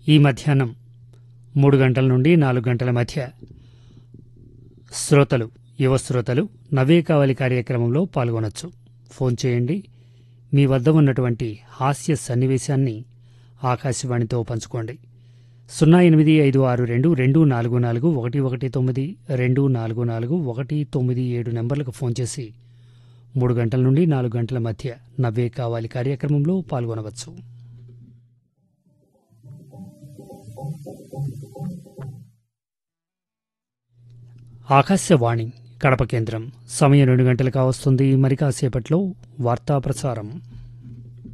ఈ మధ్యాహ్నం మూడు గంటల నుండి నాలుగు గంటల మధ్య శ్రోతలు యువ శ్రోతలు నవే కావాలి కార్యక్రమంలో పాల్గొనొచ్చు ఫోన్ చేయండి మీ వద్ద ఉన్నటువంటి హాస్య సన్నివేశాన్ని ఆకాశవాణితో పంచుకోండి సున్నా ఎనిమిది ఐదు ఆరు రెండు రెండు నాలుగు నాలుగు ఒకటి ఒకటి తొమ్మిది రెండు నాలుగు నాలుగు ఒకటి తొమ్మిది ఏడు నెంబర్లకు ఫోన్ చేసి మూడు గంటల నుండి నాలుగు గంటల మధ్య నవ్వే కావాలి కార్యక్రమంలో పాల్గొనవచ్చు ఆకాశవాణి కడప కేంద్రం సమయం రెండు గంటలకు వస్తుంది మరి కాసేపట్లో వార్తా ప్రసారం